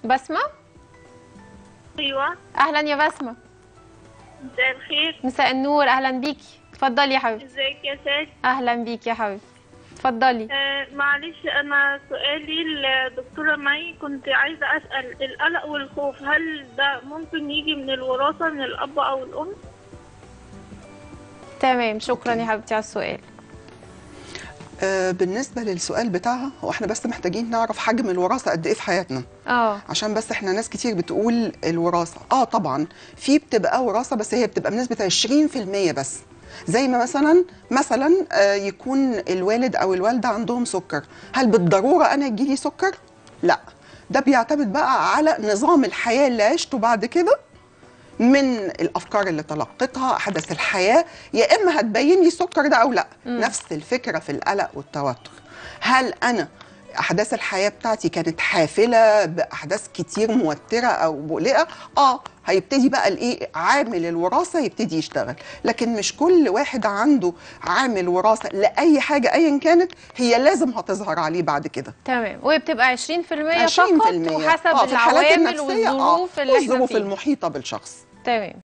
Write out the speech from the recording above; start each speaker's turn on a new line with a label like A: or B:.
A: بسمه
B: ايوه
A: اهلا يا بسمه
B: مساء الخير
A: مساء النور اهلا بيكي اتفضلي يا حبيبتي
B: ازيك يا ساد
A: اهلا بيكي يا حبيبتي اتفضلي
B: آه معلش انا سؤالي للدكتوره مي كنت عايزه اسال القلق والخوف هل ده ممكن يجي من الوراثه من الاب او الام
A: تمام شكرا يا حبيبتي على السؤال
C: آه بالنسبه للسؤال بتاعها هو احنا بس محتاجين نعرف حجم الوراثه قد ايه في حياتنا
A: اه
C: عشان بس احنا ناس كتير بتقول الوراثه اه طبعا في بتبقى وراثه بس هي بتبقى بنسبه 20% بس زي ما مثلا مثلا آه يكون الوالد او الوالده عندهم سكر هل بالضروره انا يجيلي سكر لا ده بيعتمد بقى على نظام الحياه اللي عشته بعد كده من الافكار اللي تلقيتها احداث الحياه يا اما هتبين لي السكر ده او لا
A: مم.
C: نفس الفكره في القلق والتوتر هل انا احداث الحياه بتاعتي كانت حافله باحداث كتير موتره او مقلقه اه هيبتدي بقى الايه عامل الوراثه يبتدي يشتغل لكن مش كل واحد عنده عامل وراثه لاي حاجه ايا كانت هي لازم هتظهر عليه بعد كده
A: تمام وهي بتبقى 20%
C: 20%
A: فقط وحسب
C: آه، في الحالات
A: العوامل
C: النفسية، آه،
A: والظروف اللي احنا
C: والظروف
A: فيها
C: المحيطه بالشخص
A: تمام